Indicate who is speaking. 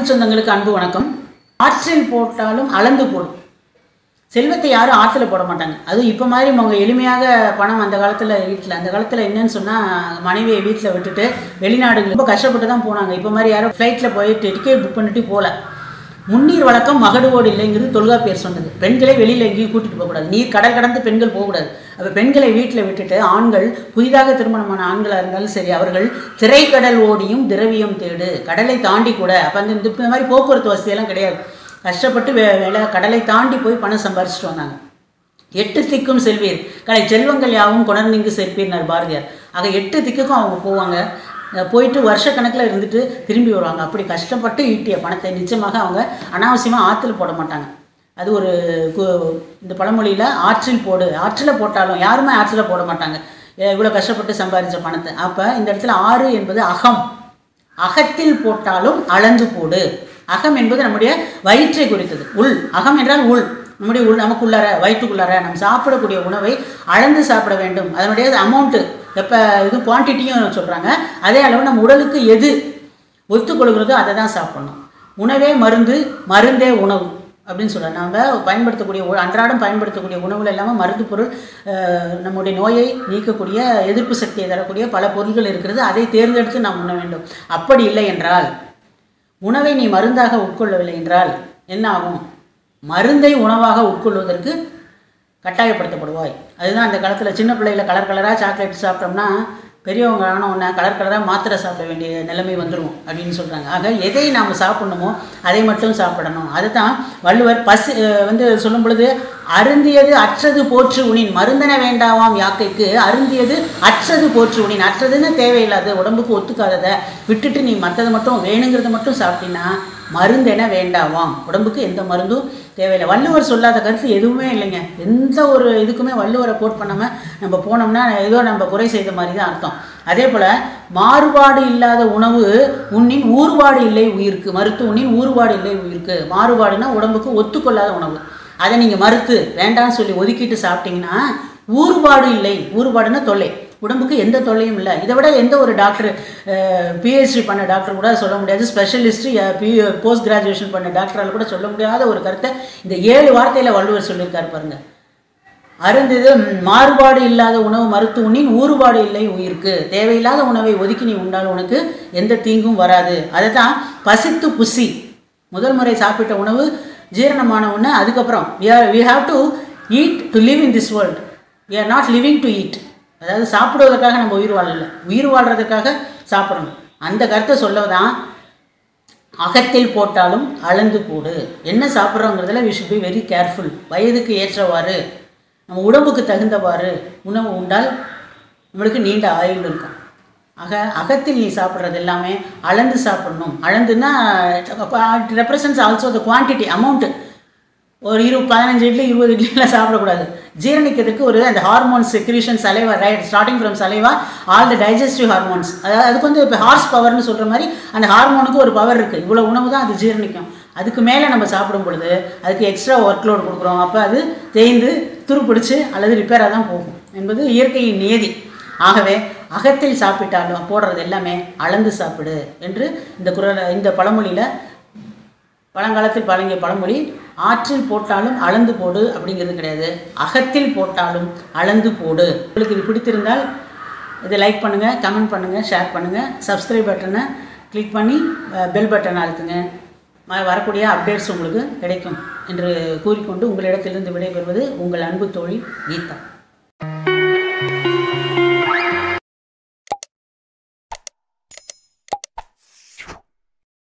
Speaker 1: சொந்தங்களுக்கு அன்பு வணக்கம் ஆற்றில் போட்டாலும் அளந்து போடும் செல்வத்தை யாரும் ஆற்றுல போட மாட்டாங்க அதுவும் இப்போ மாதிரி அவங்க எளிமையாக பணம் அந்த காலத்தில் வீட்டில் அந்த காலத்தில் என்னன்னு சொன்னால் மனைவியை வீட்டில் விட்டுட்டு வெளிநாடுகள் ரொம்ப கஷ்டப்பட்டு தான் போனாங்க இப்போ மாதிரி யாரும் ஃப்ளைட்டில் போயிட்டு டிக்கெட் புக் பண்ணிட்டு போகல முன்னீர் வழக்கம் மகடுவோடு இல்லைங்கிறது தொல்காப்பியர் சொன்னது பெண்களை வெளியில் எங்கேயும் கூட்டிட்டு போகக்கூடாது நீர் கடல் கடந்து பெண்கள் போகக்கூடாது அப்போ பெண்களை வீட்டில் விட்டுட்டு ஆண்கள் புதிதாக திருமணமான ஆண்களாக இருந்தாலும் சரி அவர்கள் திரைக்கடல் ஓடியும் திரவியம் தேடு கடலை தாண்டி கூட அப்போ அந்த இந்த இந்த மாதிரி போக்குவரத்து வசதியெல்லாம் கிடையாது கஷ்டப்பட்டு வே வேலை கடலை தாண்டி போய் பணம் சம்பாரிச்சிட்டு வந்தாங்க எட்டு திக்கும் செல்வீர் கலை செல்வங்கள் யாவும் கொணர்ந்திங்கு சேர்ப்பீர்னார் பாரதியார் ஆக எட்டு திக்குக்கும் அவங்க போவாங்க அஹ் போயிட்டு வருஷக்கணக்கில் இருந்துட்டு திரும்பி வருவாங்க அப்படி கஷ்டப்பட்டு ஈட்டிய பணத்தை நிச்சயமாக அவங்க அனாவசியமாக ஆற்றுல போட மாட்டாங்க அது ஒரு கு- இந்த பழமொழியில் ஆற்றில் போடு ஆற்றில் போட்டாலும் யாருமே ஆற்றில் போட மாட்டாங்க இவ்வளோ கஷ்டப்பட்டு சம்பாதிச்ச பணத்தை அப்போ இந்த இடத்துல ஆறு என்பது அகம் அகத்தில் போட்டாலும் அளந்து போடு அகம் என்பது நம்முடைய வயிற்றை குறித்தது உள் அகம் என்றால் உள் நம்முடைய உள் நமக்குள்ளார வயிற்றுக்குள்ளார நம்ம சாப்பிடக்கூடிய உணவை அளந்து சாப்பிட வேண்டும் அதனுடைய அமௌண்ட்டு எப்போ இது குவான்டிட்டியும் சொல்கிறாங்க அதே அளவு நம்ம உடலுக்கு எது ஒத்துக்கொள்கிறதோ அதை தான் சாப்பிடணும் உணவே மருந்து மருந்தே உணவு அப்படின்னு சொல்கிறோம் நம்ம பயன்படுத்தக்கூடிய உ- அன்றாடம் பயன்படுத்தக்கூடிய உணவுல எல்லாமே மருந்து பொருள் அஹ், நம்முடைய நோயை நீக்கக்கூடிய எதிர்ப்பு சக்தியை தரக்கூடிய பல பொருள்கள் இருக்கிறது அதை தேர்ந்தெடுத்து நாம் உண்ண வேண்டும் அப்படி இல்லை என்றால் உணவை நீ மருந்தாக உட்கொள்ளவில்லை என்றால் என்ன ஆகும் மருந்தை உணவாக உட்கொள்வதற்கு கட்டாயப்படுத்தப்படுவாய் அதுதான் அந்த காலத்தில் சின்ன பிள்ளையில கலர் கலராக சாக்லேட் சாப்பிட்டோம்னா பெரியவங்க ஆன உடனே கலர் கலராக மாத்திரை சாப்பிட வேண்டிய நிலைமை வந்துடும் அப்படின்னு சொல்கிறாங்க ஆக எதை நாம் சாப்பிடணுமோ அதை மட்டும் சாப்பிடணும் அதுதான் வள்ளுவர் பசி அஹ் வந்து சொல்லும் பொழுது அருந்தியது அற்றது போற்று உணின் மருந்தன வேண்டாவாம் யாக்கைக்கு அருந்தியது அற்றது போற்று உணின் அற்றதுன்னு தேவையில்லாத உடம்புக்கு ஒத்துக்காததை விட்டுட்டு நீ மற்றதை மட்டும் வேணுங்கிறத மட்டும் சாப்பிட்டீங்கன்னா மருந்தென வேண்டாவாம் உடம்புக்கு எந்த மருந்தும் தேவையில்லை வள்ளுவர் சொல்லாத கருத்து எதுவுமே இல்லைங்க எந்த ஒரு இதுக்குமே வள்ளுவரை கோட் பண்ணாமல் நம்ம போனோம்னா ஏதோ நம்ம குறை செய்த மாதிரி தான் அர்த்தம் அதே போல் மாறுபாடு இல்லாத உணவு உண்ணின் ஊறுபாடு இல்லை உயிருக்கு மருத்து உண்ணின் ஊறுபாடு இல்லை உயிருக்கு மாறுபாடுனா உடம்புக்கு ஒத்துக்கொள்ளாத உணவு அதை நீங்கள் மறுத்து வேண்டாம்னு சொல்லி ஒதுக்கிட்டு சாப்பிட்டீங்கன்னா ஊறுபாடு இல்லை ஊறுபாடுன்னா தொல்லை உடம்புக்கு எந்த தொல்லையும் இல்லை இதை விட எந்த ஒரு டாக்டர் பிஹெச்டி பண்ண டாக்டர் கூட சொல்ல முடியாது ஸ்பெஷலிஸ்ட்டு பி போஸ்ட் கிராஜுவேஷன் பண்ண டாக்டரால் கூட சொல்ல முடியாத ஒரு கருத்தை இந்த ஏழு வார்த்தையில் வள்ளுவர் சொல்லியிருக்காரு பாருங்க அருந்தது ம், மாறுபாடு இல்லாத உணவு மருத்து உண்ணின் ஊறுபாடு இல்லை உயிருக்கு தேவையில்லாத உணவை ஒதுக்கி நீ உண்டால் உனக்கு எந்த தீங்கும் வராது அதை தான் பசித்து புசி முதல் முறை சாப்பிட்ட உணவு ஜீரணமான ஒன்று அதுக்கப்புறம் we are we have to eat to live in this world we are not living to eat அதாவது சாப்பிடுவதற்காக நம்ம உயிர் வாழல உயிர் வாழ்றதுக்காக சாப்பிடணும் அந்த கருத்தை சொல்லதான் அகத்தில் போட்டாலும் அளந்து போடு என்ன சாப்பிட்றோங்கிறதுல we should be very careful வயதுக்கு ஏற்றவாறு நம்ம உடம்புக்கு தகுந்தவாறு உணவு உண்டால் நம்மளுக்கு நீண்ட ஆயுள் இருக்கும் ஆக அகத்தில் நீ சாப்பிட்றது எல்லாமே அளந்து சாப்பிடணும் அளந்துன்னா represents also the quantity amount ஒரு இரு பதினஞ்சு இட்லி இருபது இட்லிலாம் சாப்பிடக்கூடாது ஜீரணிக்கிறதுக்கு ஒரு அந்த hormones secretion saliva right starting from saliva all the digestive hormones அதாவது அதுக்கு வந்து இப்போ ஹார்ஸ் பவர்னு சொல்கிற மாதிரி அந்த ஹார்மோனுக்கு ஒரு பவர் இருக்குது இவ்வளோ உணவு தான் அது ஜீரணிக்கும் அதுக்கு மேலே நம்ம சாப்பிடும் பொழுது அதுக்கு எக்ஸ்ட்ரா ஒர்க் லோட் கொடுக்குறோம் அப்போ அது தேய்ந்து துருப்பிடிச்சு அல்லது ரிப்பேராக தான் போகும் என்பது இயற்கையின் நியதி ஆகவே அகத்தில் சாப்பிட்டாலும் போடுறது எல்லாமே அளந்து சாப்பிடு என்று இந்த குரல் இந்த பழமொழியில் பழங்காலத்தில் பழங்கிய பழமொழி ஆற்றில் போட்டாலும் அளந்து போடு அப்படிங்கிறது கிடையாது அகத்தில் போட்டாலும் அளந்து போடு உங்களுக்கு இது பிடித்திருந்தால் இதை லைக் பண்ணுங்கள் கமெண்ட் பண்ணுங்கள் ஷேர் பண்ணுங்கள் சப்ஸ்கிரைப் பட்டனை கிளிக் பண்ணி பெல் பட்டனை அழுத்துங்க ம- வரக்கூடிய அப்டேட்ஸ் உங்களுக்கு கிடைக்கும் என்று கூறிக்கொண்டு உங்களிடத்திலிருந்து விடைபெறுவது உங்கள் அன்பு தோழி கீதா